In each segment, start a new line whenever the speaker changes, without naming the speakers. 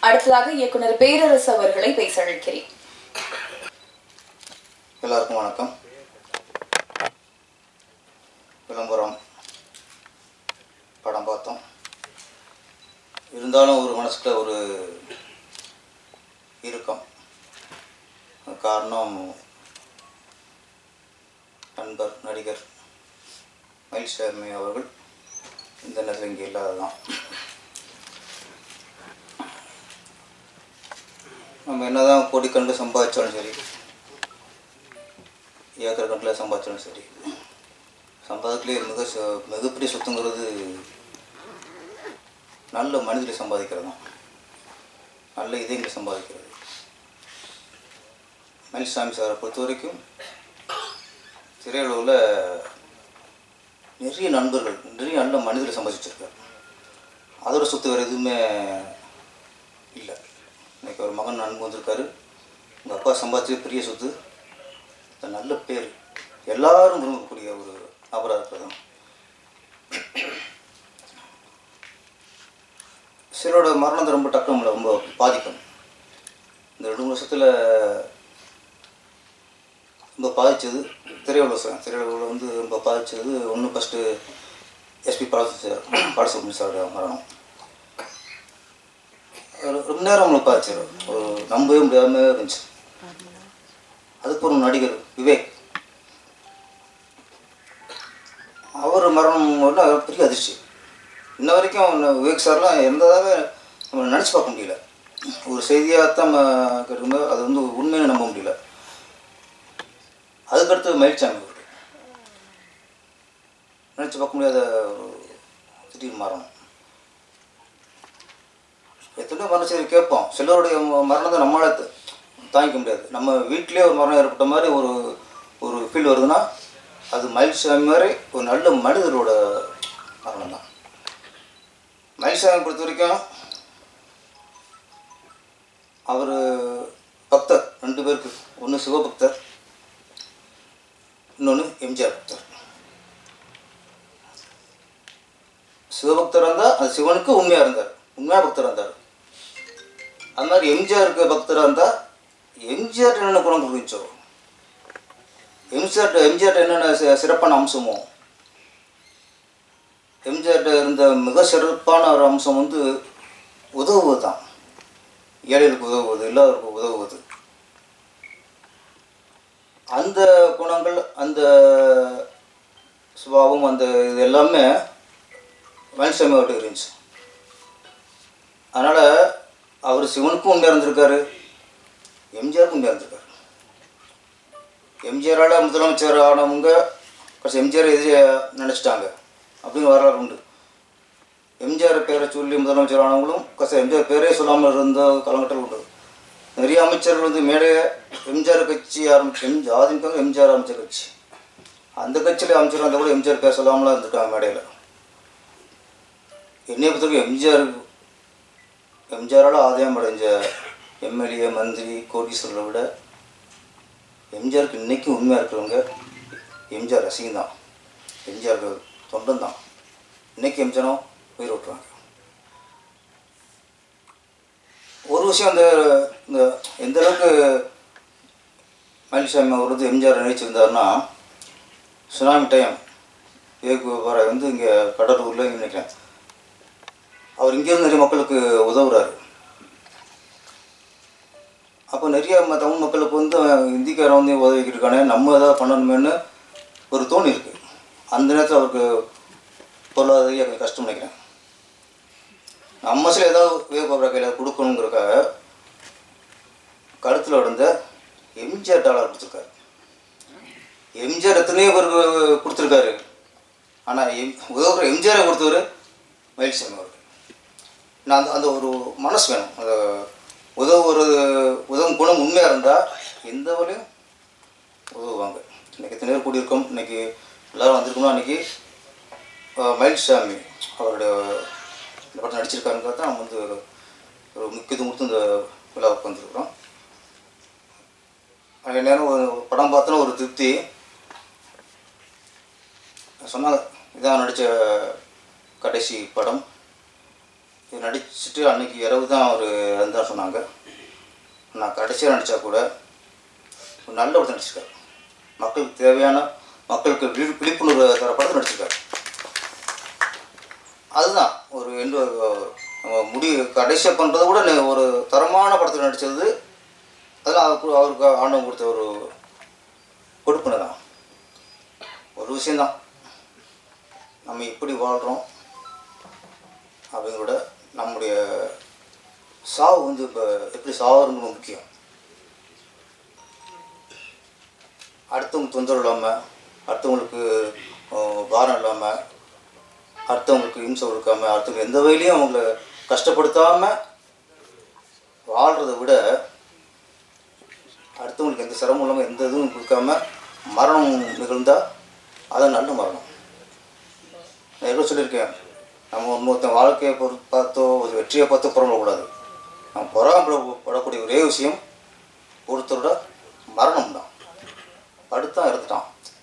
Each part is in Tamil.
அடுத்ததாக இயக்குனர் பேரரசு அவர்களை பேச அழைக்கிறேன்
எல்லாருக்கும் வணக்கம் விளம்பரம் படம் பார்த்தோம் இருந்தாலும் ஒரு மனசுக்குள்ள ஒரு இறுக்கம் காரணம் நண்பர் நடிகர் மயில் சேர்மை அவர்கள் இந்த நேரத்தில் இங்கே இல்லாததான் நம்ம என்னதான் கோடிக்கணக்கில் சம்பாதிச்சாலும் சரி ஏக்கர் கணக்கில் சம்பாதிச்சாலும் சரி சம்பாதத்திலே மிக ச- மிகப்பெரிய சொத்துங்கிறது நல்ல மனிதரை சம்பாதிக்கிறது தான் நல்ல இதயங்களை சம்பாதிக்கிறது மயில்சாமி சாரை பொறுத்த வரைக்கும் திரையுலகில் நிறைய நண்பர்கள் நிறைய நல்ல மனிதரை சம்பாதிச்சிருக்கார் அதோட சொத்து வேறு எதுவுமே இல்லை இன்னைக்கு ஒரு மகன் நண்பு வந்திருக்காரு உங்கள் அப்பா சம்பாதிச்சது பெரிய சொத்து இந்த நல்ல பேர் எல்லாரும் விரும்பக்கூடிய ஒரு நபராக இருக்கிறது சிலரோட மரணத்தை ரொம்ப டக்கு நம்மளை ரொம்ப பாதிக்கும் இந்த ரெண்டு மூணு வருஷத்தில் ரொம்ப பாதித்தது திரையுலக சார் திரையுலகில் வந்து ரொம்ப பாதித்தது ஒன்று ஃபஸ்ட்டு எஸ்பி பாலசு சார் பாலசுப்ரமணியம் சாரோட மரணம் ஒரு- ரொம்ப நேரம் நம்மளை பாதிச்சார் ஒரு நம்பவே முடியாமல் இருந்துச்சு அதுக்கப்புறம் நடிகர் விவேக் அவர் மரணம் வந்து அது பெரிய அதிர்ச்சி இன்ன வரைக்கும் அவன விவேக் சார்லாம் இருந்ததாகவே நம்ம நினச்சி பார்க்க முடியல ஒரு செய்தியாக தான் நம்ம கேட்டிருந்தோம் அது வந்து உண்மையை நம்ப முடியல அதுக்கடுத்து மயில்சாமி அவர் நினச்சி பார்க்க முடியாத ஒரு திடீர் மரணம் எத்தனையோ மரணம் சரி கேட்போம் சிலருடைய ம- மரணத்தை நம்மளால த- தாங்கிக்க முடியாது நம்ம வீட்டிலே ஒரு மரணம் ஏற்பட்ட மாதிரி ஒரு ஒரு ஃபீல் வருதுன்னா அது மயில்சாமி மாதிரி ஒரு நல்ல மனிதரோட மரணம் தான் மயில்சாமி பொறுத்த வரைக்கும் அவர் பக்தர் ரெண்டு பேருக்கு ஒன்று சிவபக்தர் இன்னொன்று எம்ஜிஆர் பக்தர் சிவபக்தராக இருந்தால் அது சிவனுக்கு உண்மையாக இருந்தார் உண்மையாக பக்தராக இருந்தார் அது மாதிரி எம்ஜிஆருக்கு பக்தராக இருந்தால் எம்ஜிஆர் என்னென்ன குணம் புரிஞ்சோ எம்ஜிஆர் எம்ஜிஆர் என்னென்ன சி- சிறப்பான அம்சமோ எம்ஜிஆர்ட்ட இருந்த மிக சிறப்பான ஒரு அம்சம் வந்து உதவுவது தான் ஏழைகளுக்கு உதவுவது எல்லாருக்கும் உதவுவது அந்த குணங்கள் அந்த சுபாவம் அந்த இது எல்லாமே மயில்சாமி அவர்கிட்ட இருந்துச்சு அதனால் அவர் சிவனுக்கும் உண்மையாக இருந்திருக்காரு எம்ஜிஆருக்கும் உண்மையாக இருந்திருக்காரு எம்ஜிஆரால் முதலமைச்சர் ஆனவங்க கடைசி எம்ஜிஆர் எதிரி நினச்சிட்டாங்க அப்படின்னு வரலாறு உண்டு எம்ஜிஆர் பேரை சொல்லி முதலமைச்சர் ஆனவங்களும் கடைசி எம்ஜிஆர் பேரே சொல்லாமல் இருந்த காலகட்டங்கள் உண்டு நிறைய அமைச்சர்கள் வந்து மேடையை எம்ஜிஆர் கட்சி ஆரம்பிச்சு எம் அதிமுக எம்ஜிஆர் ஆரம்பித்த கட்சி அந்த கட்சியில் அமைச்சர் வந்தால் கூட எம்ஜிஆர் பேர் சொல்லாமலாம் இருந்திருக்காங்க மேடையில் என்னை பொறுத்தவரைக்கும் எம்ஜிஆர் எம்ஜிஆரால் ஆதாயம் அடைஞ்ச எம்எல்ஏ மந்திரி கோடீஸ்வரரை விட எம்ஜிஆருக்கு இன்றைக்கும் உண்மையாக இருக்கிறவங்க எம்ஜிஆர் ரசிகம் தான் எம்ஜிஆர் தொண்டன் தான் இன்னைக்கு எம்ஜிஆரும் உயிர் விட்டுருவாங்க ஒரு விஷயம் அந்த இந்த எந்த அளவுக்கு மயில்சாமி அவர் வந்து எம்ஜிஆர் நினைச்சிருந்தாருன்னா சுனாமி டைம் விவேக் வர வந்து இங்கே கடலூரில் நினைக்கிறேன் அவர் இங்கேருந்து நிறைய மக்களுக்கு உதவுறாரு அப்போ நிறைய ம- தமிழ் மக்களுக்கு வந்து இந்திக்காரன் வந்து உதவிக்கிட்டு இருக்கானே நம்ம ஏதாவது பண்ணணுமேனு ஒரு தோணி இருக்கு அந்த நேரத்தில் அவருக்கு பொருளாதார ரீதியா கொஞ்சம் கஷ்டம் நினைக்கிறேன் நம்ம சில ஏதாவது விவேகபாபுரா கையில் கொடுக்கணுங்கிறக்காக கழுத்தில் விழுந்த எம்ஜிஆர் டாலர் கொடுத்துருக்காரு எம்ஜிஆர் எத்தனையோ பேருக்கு கொடுத்துருக்காரு ஆனால் எம் உதவுற எம்ஜிஆரை கொடுத்தவர் மயில்சாமி அவர்கள் நான் அந்த அந்த ஒரு மனசு வேணும் அந்த உதவுறது உதவும் குணம் உண்மையாக இருந்தால் எந்த வழியும் உதவுவாங்க இன்றைக்கி எத்தனை பேர் கூடியிருக்கோம் இன்றைக்கி எல்லோரும் வந்திருக்கோம்னா அன்றைக்கி மயில்சாமி அவருடைய இந்த படம் நடிச்சிருக்காருங்கிறத தான் நம்ம வந்து ஒரு முக்கியத்துவம் கொடுத்து இந்த விழாவுக்கு வந்திருக்கிறோம் அதே நேரம் ஒரு படம் பார்த்தோன்னா ஒரு திருப்தி சொன்னாங்க இதான் நடித்த கடைசி படம் இது நடிச்சுட்டு அன்னைக்கு இரவு தான் அவர் இருந்தா சொன்னாங்க நான் கடைசியாக நடித்தா கூட ஒரு நல்ல படத்தை நடிச்சிருக்காரு மக்களுக்கு தேவையான மக்களுக்கு விழி விழிப்புணர்வு தர படத்தை நடிச்சிருக்காரு அதுதான் ஒரு எந்த நம்ம முடி கடைசியாக பண்ணுறத விட நெ- ஒரு தரமான படத்தில் நடித்தது அதெல்லாம் அவருக்கு அவருக்கு ஆண்டவன் கொடுத்த ஒரு கொடுப்புனை தான் ஒரு விஷயந்தான் நம்ம எப்படி வாழ்கிறோம் அப்படிங்கிறத விட நம்முடைய சாவு வந்து இப்போ எப்படி சாவுறது ரொம்ப முக்கியம் அடுத்தவங்க தொந்தரவு இல்லாமல் அடுத்தவங்களுக்கு அஹ், பாரம் இல்லாமல் அடுத்தவங்களுக்கு இம்சை கொடுக்காம அடுத்தவங்க எந்த வகையிலையும் அவங்கள கஷ்டப்படுத்தாமல் வாழ்கிறத விட அடுத்தவங்களுக்கு எந்த சிரமம் இல்லாமல் எந்த இதுவும் கொடுக்காம மரணம் நிகழ்ந்தால் அதான் நல்ல மரணம் நான் எவ்வளோ சொல்லியிருக்கேன் நம்ம இன்னொருத்தன் வாழ்க்கையை பொறுத்து பார்த்தோ ஒரு வெற்றியை பார்த்தோ புறம்படக்கூடாது நம்ம புறம்படப்படக்கூடிய ஒரே விஷயம் ஒருத்தரோட மரணம் தான் படுத்தான் இறந்துட்டான்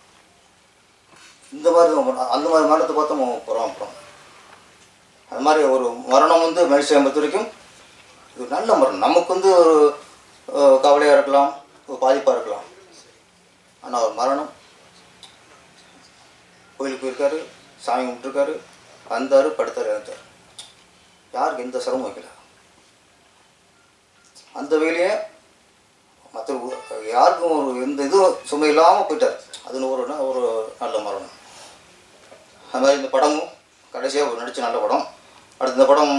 இந்த மாதிரி தான் மரணம். அந்த மாதிரி மரணத்தை பார்த்தா நம்ம புறம்புறோம் அது மாதிரி ஒரு மரணம் வந்து மனுஷன் பொறுத்த வரைக்கும் இது நல்ல மரணம் நமக்கு வந்து ஒரு அஹ், கவலையாக இருக்கலாம் ஒரு பாதிப்பாக இருக்கலாம் ஆனால் ஒரு மரணம் கோயிலுக்கு போயிருக்காரு சாமி கும்பிட்டுருக்காரு வந்தார் படுத்தார் இறந்தார் யாருக்கு எந்த சிரமம் வைக்கல அந்த வேலையே மற்ற யாருக்கும் ஒரு எந்த இதுவும் சுமை இல்லாமல் போயிட்டார் அது ஒரு ந- ஒரு நல்ல மரணம் அது மாதிரி இந்த படமும் கடைசியாக ஒரு நடித்த நல்ல படம் அடுத்து இந்த படம்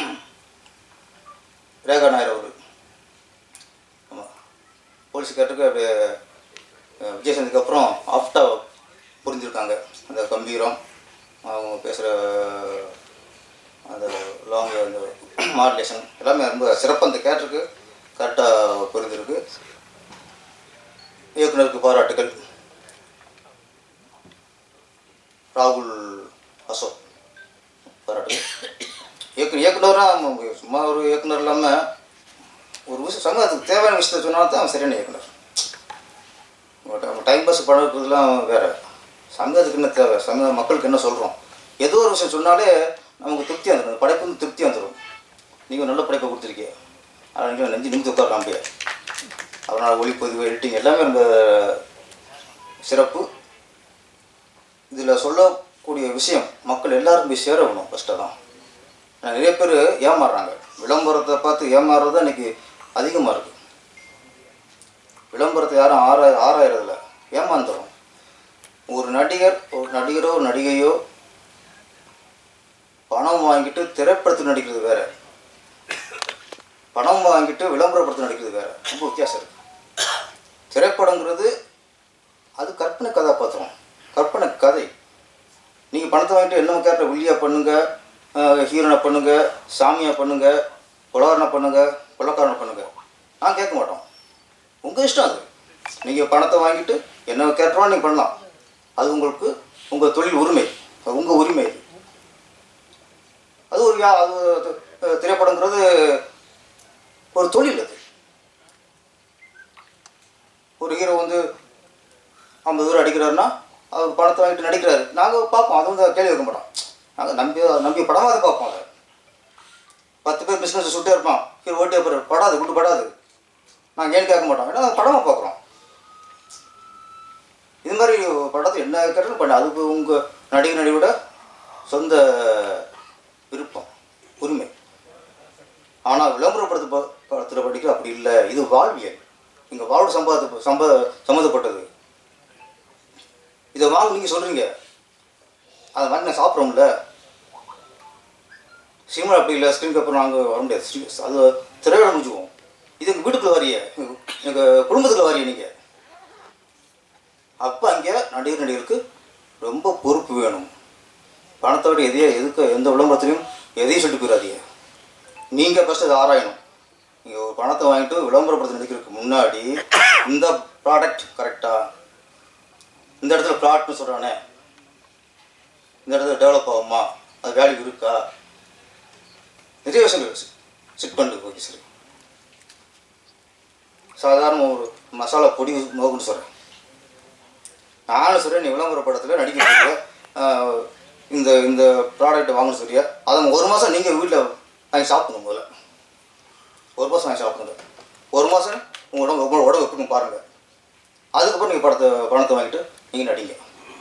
ரேகா நாயர் அவர் ஆமாம் போலீஸ் கேட்டுக்கு அப்படியே அஹ், விஜய் சந்திக்கு அப்புறம் ஆஃப்டா புரிஞ்சிருக்காங்க அந்த கம்பீரம் அவங்க பேசுகிற அந்த லாங் அந்த மாடுலேஷன் எல்லாமே ரொம்ப சிறப்பாக அந்த கேரக்டருக்கு கரெக்டாக புரிஞ்சிருக்கு இயக்குனருக்கு பாராட்டுகள் ராகுல் அசோக் பாராட்டுகள் இயக்குனர் இயக்குனராக சும்மா ஒரு இயக்குனர் இல்லாமல் ஒரு விஷயம் சங்கத்துக்கு தேவையான விஷயத்த சொன்னால் தான் அவன் சரியான இயக்குனர் டைம் பாஸ் பண்ணுறதுலாம் வேறு சங்கத்துக்கு என்ன தேவை சங்க மக்களுக்கு என்ன சொல்கிறோம் ஏதோ ஒரு விஷயம் சொன்னாலே நமக்கு திருப்தி வந்துடும் அந்த படைப்பு வந்து திருப்தி வந்துடும் நீங்கள் நல்ல படைப்பை கொடுத்துருக்கீங்க அதனால் நீங்கள் நெஞ்சு நிமிந்து உட்காரலாம் அப்படியே அதனால் ஒளிப்பதிவு எடிட்டிங் எல்லாமே ரொம்ப சிறப்பு இதில் சொல்லக்கூடிய விஷயம் மக்கள் எல்லாரும் போய் சேர வேணும் ஃபஸ்ட்டாக தான் ஆனா, நிறைய பேர் ஏமாறுறாங்க விளம்பரத்தை பார்த்து ஏமாறுறது இன்னைக்கு அதிகமாக இருக்குது விளம்பரத்தை யாரும் ஆராய ஆராயறதில்ல ஏமாந்துடும் ஒரு நடிகர் ஒரு நடிகரோ ஒரு நடிகையோ பணம் வாங்கிட்டு திரைப்படத்தில் நடிக்கிறது வேற பணம் வாங்கிட்டு விளம்பரப்படுத்தி நடிக்கிறது வேற ரொம்ப வித்தியாசம் இருக்கு திரைப்படங்கிறது அது கற்பனை கதாபாத்திரம் கற்பனை கதை நீங்கள் பணத்தை வாங்கிட்டு என்ன கேரக்டர் வில்லியா பண்ணுங்க ஹீரோனை பண்ணுங்க சாமியா பண்ணுங்க கொலகாரனை பண்ணுங்க கொள்ளக்காரனை பண்ணுங்க நான் கேட்க மாட்டோம் உங்கள் இஷ்டம் அது நீங்கள் பணத்தை வாங்கிட்டு என்ன கேரக்டரோ நீங்கள் பண்ணலாம் அது உங்களுக்கு உங்கள் தொழில் உரிமை அது உங்கள் உரிமை அது அது ஒரு யா அது அஹ், திரைப்படங்கிறது ஒரு தொழில் அது ஒரு ஹீரோ வந்து ஐம்பது ரூபா அடிக்கிறாருன்னா அவர் பணத்தை வாங்கிட்டு நடிக்கிறாரு நாங்கள் பார்ப்போம் அது வந்து கேள்வி வைக்க மாட்டோம் நாங்கள் நம்பி நம்பி படமாக அதை பார்ப்போம் அதை பத்து பேர் பிஸ்னஸ் சுட்டே இருப்பான் ஹீரோ ஓட்டே போகிறார் படாது குட்டு படாது நாங்கள் ஏன்னு கேட்க மாட்டோம் ஏன்னா நாங்கள் படமாக பார்க்குறோம் இது மாதிரி படத்தை என்ன கேட்டாலும் பண்ண அதுக்கு உங்கள் நடிகர் நடிகோட சொந்த விருப்பம் உரிமை ஆனால் விளம்பரப்படுத்த ப- படத்தில் படிக்க அப்படி இல்லை இது வாழ்வியல் இங்கே வாழ்வு சம்பாத சம்ப சம்மந்தப்பட்டது இதை வாங்க நீங்கள் சொல்கிறீங்க அதை மாதிரி நான் சாப்பிட்றோம்ல சினிமா அப்படி இல்லை ஸ்க்ரீனுக்கு அப்புறம் நாங்கள் வர முடியாது ஸ்ரீ- அது திரையிட முடிஞ்சுக்குவோம் இது எங்கள் வீட்டுக்குள்ளே வரிய எங்கள் குடும்பத்துக்குள்ள வரிய நீங்கள் அப்போ அங்கே நடிகர் நடிகருக்கு ரொம்ப பொறுப்பு வேணும் பணத்தை விட எதையோ எதுக்கு எந்த விளம்பரத்துலையும் எதையும் சொல்லிட்டு போயிடாதீங்க நீங்கள் ஃபஸ்ட்டு அதை ஆராயணும் நீங்கள் ஒரு பணத்தை வாங்கிட்டு விளம்பரப்படுத்த நடிக்கிறதுக்கு முன்னாடி இந்த ப்ராடக்ட் கரெக்டாக இந்த இடத்துல ப்ளாட்னு சொல்கிறானே இந்த இடத்துல டெவலப் ஆகுமா அது வேல்யூ இருக்கா நிறைய விஷயங்கள் செட் பண்ணிட்டு ஓகே சரி சாதாரண ஒரு மசாலா பொடி நோக்குன்னு சொல்கிறேன் நானும் சொல்கிறேன் நீ விளம்பர படத்தில் நடிக்க சொல்றியா ஆஹ் இந்த இந்த ப்ராடக்ட் வாங்கணும் சொல்றியா அதை ஒரு மாதம் நீங்கள் வீட்டில் வாங்கி சாப்பிடுங்க முதல்ல ஒரு மாதம் வாங்கி சாப்பிடுங்க ஒரு மாதம் உங்கள் உடம்பு உங்களோட உடம்பு எப்படின்னு பாருங்கள் அதுக்கப்புறம் நீங்கள் படத்தை பணத்தை வாங்கிட்டு நீங்கள் நடிங்க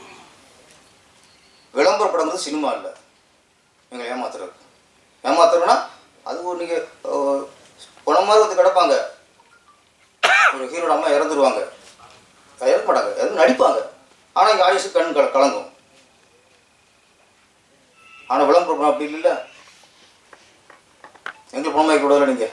விளம்பர படங்கிறது சினிமா இல்லை எங்களை ஏமாத்துறது ஏமாத்துறோன்னா அது ஒரு நீங்கள் பணம் மாதிரி வந்து கிடப்பாங்க ஒரு ஹீரோட அம்மா இறந்துருவாங்க இறக்க மாட்டாங்க எதுவும் நடிப்பாங்க ஆனால் இங்கே ஆயுசு கண் கல கலங்கும் ஆனால் விளம்பர படம் அப்படி இல்லைல்ல எங்களுக்கு பணம் வாங்கி கூடாதுல நீங்கள்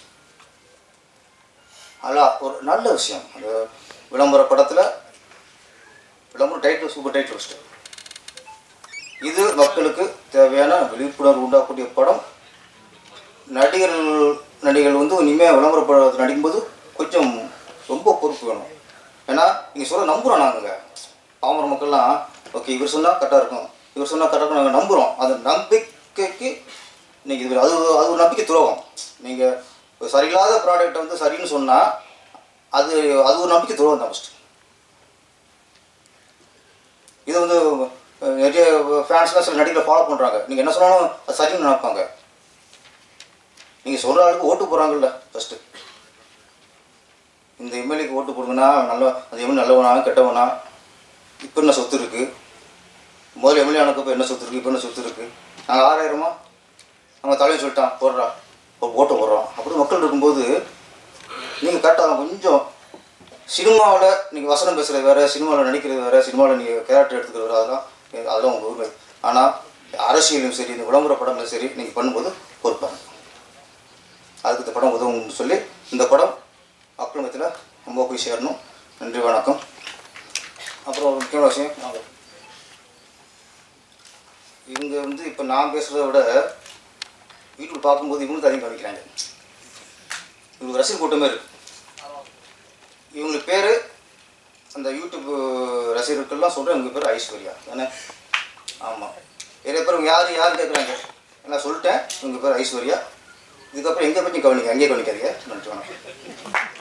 அல்ல ஒரு நல்ல விஷயம் அந்த விளம்பர படத்தில் விளம்பர டைட்டில் சூப்பர் டைட்டில் வச்சுட்டு இது மக்களுக்கு தேவையான விழிப்புணர்வு உண்டாக்கக்கூடிய படம் நடிகர்கள் நடிகர்கள் வந்து இனிமேல் விளம்பர படத்தில் நடிக்கும்போது கொஞ்சம் ரொம்ப பொறுப்பு வேணும் ஏன்னா நீங்கள் சொல்ல நம்புகிறோம் நாங்கள் பாமர மக்கள்லாம் ஓகே இவர் சொன்னால் கரெக்டாக இருக்கும் இவர் சொன்னால் கரெக்டாக இருக்கும் நாங்கள் நம்புகிறோம் அந்த நம்பிக்கைக்கு நீங்கள் இது அது அது ஒரு நம்பிக்கை துரோகம் நீங்கள் சரியில்லாத ப்ராடக்ட்டை வந்து சரின்னு சொன்னால் அது அது ஒரு நம்பிக்கை துரோகம் தான் ஃபஸ்ட்டு இது வந்து அஹ், நிறைய ஃபேன்ஸ்லாம் சில நடிகரை ஃபாலோ பண்ணுறாங்க நீங்கள் என்ன சொன்னாலும் அது சரின்னு நினைப்பாங்க நீங்கள் சொல்கிற ஆளுக்கு ஓட்டு போகிறாங்கல்ல ஃபஸ்ட்டு இந்த எம்எல்ஏக்கு ஓட்டு போடுங்கன்னா நல்ல அந்த எம்எல்ஏ நல்லவனா கெட்டவனா இப்போ என்ன சொத்து இருக்குது முதல்ல எம்எல்ஏ ஆனக்கப்போ என்ன சொத்து இருக்குது இப்போ என்ன சொத்து இருக்குது நாங்கள் ஆறாயிரமா நம்ம தலைவர் சொல்லிட்டான் போடுறா ஒரு ஓட்டு போடுறோம் அப்படி மக்கள் இருக்கும்போது நீங்கள் கரெக்டாக கொஞ்சம் சினிமாவில் நீங்கள் வசனம் பேசுகிறது வேறு சினிமாவில் நடிக்கிறது வேறு சினிமாவில் நீங்கள் கேரக்டர் எடுத்துக்கிறது வேறு அதெல்லாம் அதெல்லாம் உங்கள் உரிமை ஆனால் அரசியலும் சரி இந்த விளம்பர படங்களும் சரி நீங்கள் பண்ணும்போது பொறுப்பாங்க அதுக்கு இந்த படம் உதவும்னு சொல்லி இந்த படம் மக்கள் மத்தியில் ரொம்ப போய் சேரணும் நன்றி வணக்கம் அப்புறம் ஒரு முக்கியமான விஷயம் வாங்க. இவங்க வந்து இப்போ நான் பேசுகிறத விட வீட்டில் பார்க்கும்போது இவங்களுக்கு அதிகம் கவனிக்கிறாங்க இவங்களுக்கு ரசிகர் கூட்டமே இருக்கு இவங்களுக்கு பேர் அந்த யூடியூப் ரசிகர்களுக்கெல்லாம் சொல்கிறேன் இவங்க பேர் ஐஸ்வர்யா தானே ஆமாம் நிறைய பேர் இவங்க யார் யார் கேட்குறாங்க நான் சொல்லிட்டேன் இவங்க பேர் ஐஸ்வர்யா இதுக்கப்புறம் எங்கே பற்றி கவனிக்க அங்கேயே கவனிக்காதீங்க நன்றி வணக்கம்